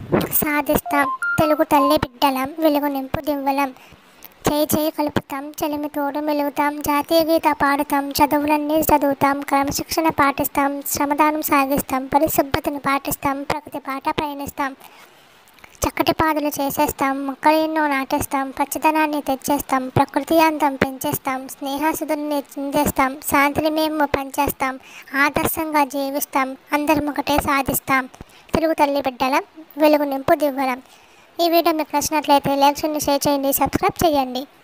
సాధిస్తాం తెలుగు తల్లి బిడ్డలం వెలుగు నింపు దివ్వలం చేయి చేయి కలుపుతాం చెలిమి తోడు మెలుగుతాం జాతీయ గీత పాడుతాం చదువులన్నీ చదువుతాం క్రమశిక్షణ పాటిస్తాం శ్రమదానం సాగిస్తాం పరిశుభ్రతను పాటిస్తాం ప్రగతి బాట ప్రయాణిస్తాం చక్కటి పాదులు చేసేస్తాం మొక్కలు ఎన్నో నాటేస్తాం పచ్చదనాన్ని తెచ్చేస్తాం ప్రకృతి అందం పెంచేస్తాం స్నేహసుధుల్ని చిందేస్తాం శాంతిని మేము పంచేస్తాం ఆదర్శంగా జీవిస్తాం అందరం ఒకటే సాధిస్తాం తెలుగు తల్లి బిడ్డలం వెలుగు నింపు దివ్వలం ఈ వీడియో మీకు నచ్చినట్లయితే లైక్ చేయండి షేర్ చేయండి సబ్స్క్రైబ్ చేయండి